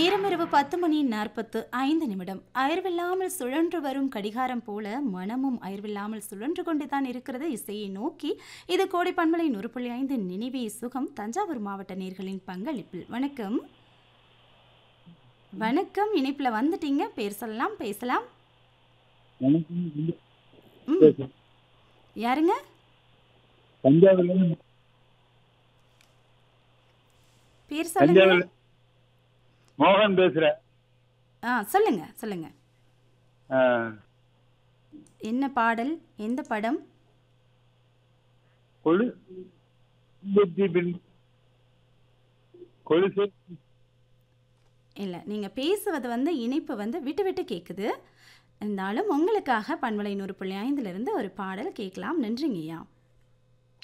நேரம் இரவு பத்து மணி நாற்பத்து ஐந்து நிமிடம் அயர்வில்லாமல் சுழன்று வரும் கடிகாரம் போல மனமும் அயர்வில்லாமல் சுழன்று கொண்டு தான் இருக்கிறது இசையை நோக்கி இது கோடை பண்பலை நூறு புள்ளி ஐந்து நினைவே சுகம் தஞ்சாவூர் மாவட்ட நேர்களின் பங்களிப்பில் வணக்கம் வணக்கம் இணைப்பில் வந்துட்டீங்க பேர் சொல்லலாம் பேசலாம் வணக்கம். ம் யாருங்க தஞ்சாவூர்ல பேர் சொல்லுங்க தஞ்சாவூர்ல மோகன் பேசுறேன் ஆ சொல்லுங்க சொல்லுங்க ஆ, என்ன பாடல் எந்த படம் கொலு புத்தி பின் கொலுசு இல்லை நீங்கள் பேசுவது வந்து இணைப்பு வந்து விட்டு விட்டு கேட்குது இருந்தாலும் உங்களுக்காக பண்பலை நூறு புள்ளி ஐந்துலேருந்து ஒரு பாடல் கேட்கலாம் நன்றிங்கய்யா